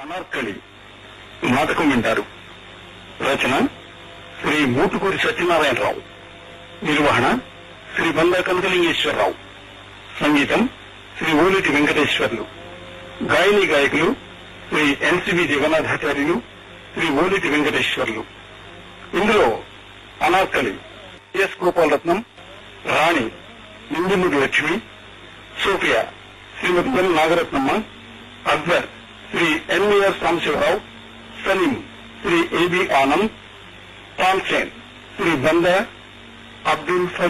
అనార్కలి నాటకం వింటారు రచన శ్రీ మూటుకూరి సత్యనారాయణరావు నిర్వహణ శ్రీ బందా కనకలింగేశ్వరరావు సంగీతం శ్రీ ఓలిటి వెంకటేశ్వర్లు గాయని గాయకులు శ్రీ ఎన్సివి జగన్నాథాచార్యులు శ్రీ ఓలిటి వెంకటేశ్వర్లు ఇందులో Anarkali S Gopalaratnam Rani Nindimudi Lakshmi Sophia Shrimati N Nagarathnamma Akbar Shri N V R Sambasivarao Salim Shri A B Anand తాల్సేన్ శ్రీ బందా అబ్దుల్ ఫజ్